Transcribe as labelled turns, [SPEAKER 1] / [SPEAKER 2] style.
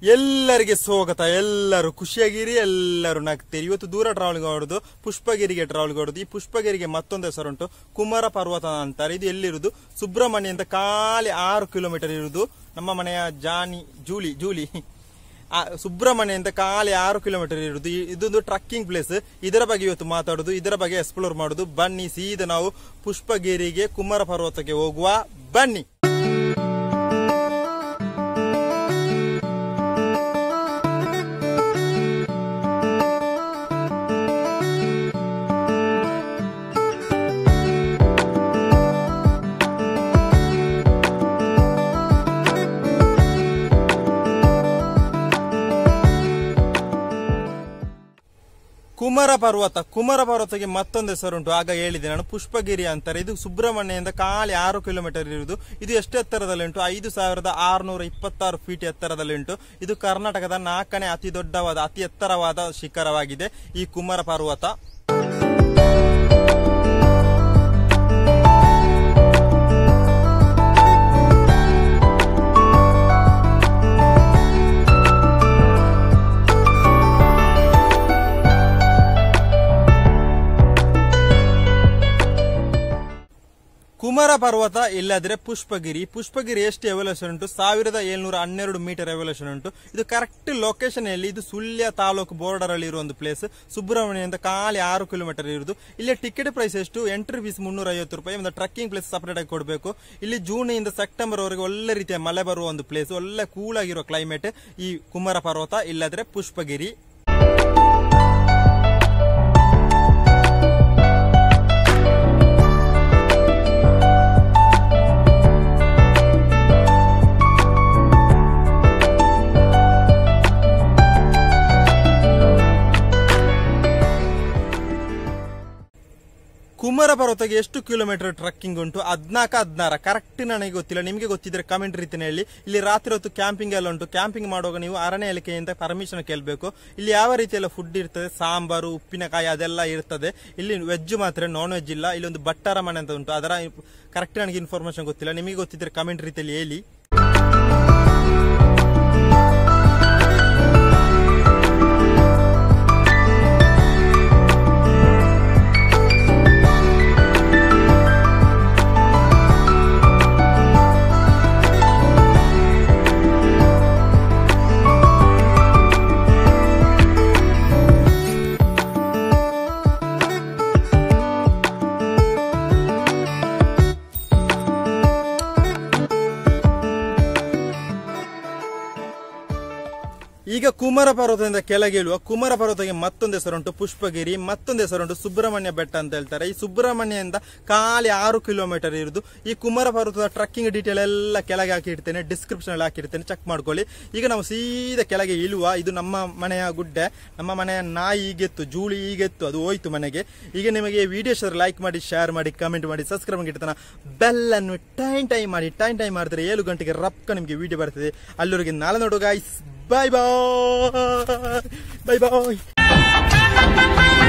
[SPEAKER 1] ಎಲ್ಲರಿಗೆ ಸ್ವಾಗತ ಎಲ್ಲರೂ ಖುಷಿಯಾಗಿರಿ ಎಲ್ಲರೂ ನಗ್ತೀರಿ ಇವತ್ತು ದೂರ ಟ್ರಾವೆಲಿಂಗ್ ಮಾಡೋದು ಪುಷ್ಪಗಿರಿಗೆ ಟ್ರಾವೆಲಿಂಗ್ ಮಾಡೋದು ಈ ಪುಷ್ಪಗಿರಿಗೆ ಮತ್ತೊಂದು ಹೆಸರುಂಟು ಕುಮಾರ ಪರ್ವತ ಅಂತಾರೆ ಇದು ಎಲ್ಲಿರುವುದು ಸುಬ್ರಹ್ಮಣ್ಯ ಖಾಲಿ ಆರು ಕಿಲೋಮೀಟರ್ ಇರುವುದು ನಮ್ಮ ಮನೆಯ ಜಾನಿ ಜೂಲಿ ಜೂಲಿ ಆ, ಸುಬ್ರಹ್ಮಣ್ಯ ಅಂತ ಖಾಲಿ ಆರು ಕಿಲೋಮೀಟರ್ ಇರುವುದು ಈ- ಇದೊಂದು ಟ್ರಕ್ಕಿಂಗ್ ಪ್ಲೇಸ್ ಇದರ ಬಗ್ಗೆ ಇವತ್ತು ಮಾತಾಡೋದು ಇದರ ಬಗ್ಗೆ ಎಕ್ಸ್ಪ್ಲೋರ್ ಮಾಡೋದು ಬನ್ನಿ ಸೀದಾ ನಾವು ಪುಷ್ಪಗಿರಿಗೆ ಕುಮಾರ ಪರ್ವತಕ್ಕೆ ಹೋಗುವ ಬನ್ನಿ ಕುಮಾರ ಪರ್ವತ ಕುಮಾರ ಪರ್ವತಕ್ಕೆ ಮತ್ತೊಂದು ಹೆಸರುಂಟು ಆಗ ಹೇಳಿದೆ ನಾನು ಪುಷ್ಪಗಿರಿ ಅಂತಾರೆ ಇದು ಸುಬ್ರಹ್ಮಣ್ಯದಿಂದ ಖಾಲಿ ಆರು ಕಿಲೋಮೀಟರ್ ಇರುವುದು ಇದು ಎಷ್ಟು ಎತ್ತರದಲ್ಲಿ ಉಂಟು ಐದು ಸಾವಿರದ ಆರುನೂರ ಇಪ್ಪತ್ತಾರು ಫೀಟ್ ಎತ್ತರದಲ್ಲಿ ಉಂಟು ಇದು ಕರ್ನಾಟಕದ ನಾಲ್ಕನೇ ಅತಿ ದೊಡ್ಡವಾದ ಅತಿ ಎತ್ತರವಾದ ಶಿಖರವಾಗಿದೆ ಈ ಕುಮಾರ ಪರ್ವತ ಕುಮಾರ ಪರ್ವತ ಇಲ್ಲದ್ರೆ ಪುಷ್ಪಗಿರಿ ಪುಷ್ಪಗಿರಿ ಎಷ್ಟು ಎವಲ್ಯೂಷನ್ ಉಂಟು ಸಾವಿರದ ಏಳ್ನೂರ ಹನ್ನೆರಡು ಮೀಟರ್ ಎವಲ್ಯೂಷನ್ ಉಂಟು ಇದು ಕರೆಕ್ಟ್ ಲೊಕೇಶನ್ ಅಲ್ಲಿ ಇದು ಸುಳ್ಯ ತಾಲೂಕು ಬಾರ್ಡರ್ ಅಲ್ಲಿ ಇರುವ ಒಂದು ಪ್ಲೇಸ್ ಸುಬ್ರಹ್ಮಣ್ಯ ಅಂತ ಖಾಲಿ ಆರು ಕಿಲೋಮೀಟರ್ ಇರುವುದು ಇಲ್ಲಿ ಟಿಕೆಟ್ ಪ್ರೈಸ್ ಎಷ್ಟು ಎಂಟ್ರಿ ಫೀಸ್ ಮುನ್ನೂರ ಐವತ್ತು ರೂಪಾಯಿ ಒಂದು ಟ್ರಕ್ಕಿಂಗ್ ಪ್ಲೇಸ್ ಸಪರೇಟ್ ಆಗಿ ಕೊಡಬೇಕು ಇಲ್ಲಿ ಜೂನ್ ಇಂದ ಸೆಪ್ಟೆಂಬರ್ ವರೆಗೆ ಒಳ್ಳೆ ರೀತಿಯ ಮಳೆ ಬರುವ ಒಂದು ಪ್ಲೇಸ್ ಒಳ್ಳೆ ಕೂಲ್ ಆಗಿರೋ ಕ್ಲೈಮೇಟ್ ಈ ಕುಮಾರ ಪರ್ವತ ಇಲ್ಲದ್ರೆ ಪುಷ್ಪಗಿರಿ ಕುಮಾರ ಪರ್ವತಕ್ಕೆ ಎಷ್ಟು ಕಿಲೋಮೀಟರ್ ಟ್ರಕ್ಕಿಂಗ್ ಉಂಟು ಹದ್ನಾಲ್ಕು ಹದಿನಾರ ಕರೆಕ್ಟ್ ನನಗೆ ಗೊತ್ತಿಲ್ಲ ನಿಮಗೆ ಗೊತ್ತಿದ್ರೆ ಕಮೆಂಟ್ ರೀತಿಯಲ್ಲಿ ಹೇಳಿ ಇಲ್ಲಿ ರಾತ್ರಿ ಹೊತ್ತು ಕ್ಯಾಂಪಿಂಗ್ ಎಲ್ಲ ಉಂಟು ಕ್ಯಾಂಪಿಂಗ್ ಮಾಡುವಾಗ ನೀವು ಅರಣ್ಯ ಇಲಾಖೆಯಿಂದ ಪರ್ಮಿಷನ್ ಕೇಳಬೇಕು ಇಲ್ಲಿ ಯಾವ ರೀತಿಯೆಲ್ಲ ಫುಡ್ ಇರ್ತದೆ ಸಾಂಬಾರು ಉಪ್ಪಿನಕಾಯಿ ಅದೆಲ್ಲ ಇರ್ತದೆ ಇಲ್ಲಿ ವೆಜ್ ಮಾತ್ರ ನಾನ್ ವೆಜ್ ಇಲ್ಲ ಇಲ್ಲಿ ಒಂದು ಬಟ್ಟಾರ ಮನೆ ಅಂತ ಉಂಟು ಅದರ ಕರೆಕ್ಟ್ ನನಗೆ ಇನ್ಫಾರ್ಮೇಶನ್ ಗೊತ್ತಿಲ್ಲ ನಿಮಗೆ ಗೊತ್ತಿದ್ರೆ ಕಮೆಂಟ್ ರೀತಿಯಲ್ಲಿ ಹೇಳಿ ಈಗ ಕುಮಾರ ಪರ್ವತದಿಂದ ಕೆಳಗೆ ಇಳುವ ಕುಮಾರ ಪರ್ವತಕ್ಕೆ ಮತ್ತೊಂದು ಹೆಸರುಂಟು ಪುಷ್ಪಗಿರಿ ಮತ್ತೊಂದು ಹೆಸರುಂಟು ಸುಬ್ರಹ್ಮಣ್ಯ ಬೆಟ್ಟ ಅಂತ ಹೇಳ್ತಾರೆ ಈ ಸುಬ್ರಹ್ಮಣ್ಯದಿಂದ ಖಾಲಿ ಆರು ಕಿಲೋಮೀಟರ್ ಇರುವುದು ಈ ಕುಮಾರ ಪರ್ವತದ ಟ್ರಕ್ಕಿಂಗ್ ಡೀಟೇಲ್ ಎಲ್ಲ ಕೆಳಗೆ ಹಾಕಿರ್ತೇನೆ ಡಿಸ್ಕ್ರಿಪ್ಷನ್ ಅಲ್ಲಿ ಹಾಕಿರ್ತೇನೆ ಚೆಕ್ ಮಾಡ್ಕೊಳ್ಳಿ ಈಗ ನಾವು ಸೀದಾ ಕೆಳಗೆ ಇಳುವ ಇದು ನಮ್ಮ ಮನೆಯ ಗುಡ್ಡೆ ನಮ್ಮ ಮನೆಯ ನಾಯಿ ಈಗೆತ್ತು ಜೂಳಿ ಈಗೆತ್ತು ಅದು ಹೋಯ್ತು ಮನೆಗೆ ಈಗ ನಿಮಗೆ ವಿಡಿಯೋ ಲೈಕ್ ಮಾಡಿ ಶೇರ್ ಮಾಡಿ ಕಮೆಂಟ್ ಮಾಡಿ ಸಬ್ಸ್ಕ್ರೈಬ್ ಇಡ್ತಾನ ಬೆಲ್ ಅನ್ನು ಟೈಮ್ ಟೈಮ್ ಮಾಡಿ ಟೈಮ್ ಟೈಮ್ ಮಾಡಿದ್ರೆ ಏಳು ಗಂಟೆಗೆ ರಪ್ಕ ನಿಮಗೆ ವಿಡಿಯೋ ಬರ್ತದೆ ಅಲ್ಲಿವರೆಗೆ ನಾಳೆ ನೋಡು ಗಾಯ್ಸ್ ಬಾಯ್ ಬಾಯ್ ಬಾಯ್ ಬಾಯ್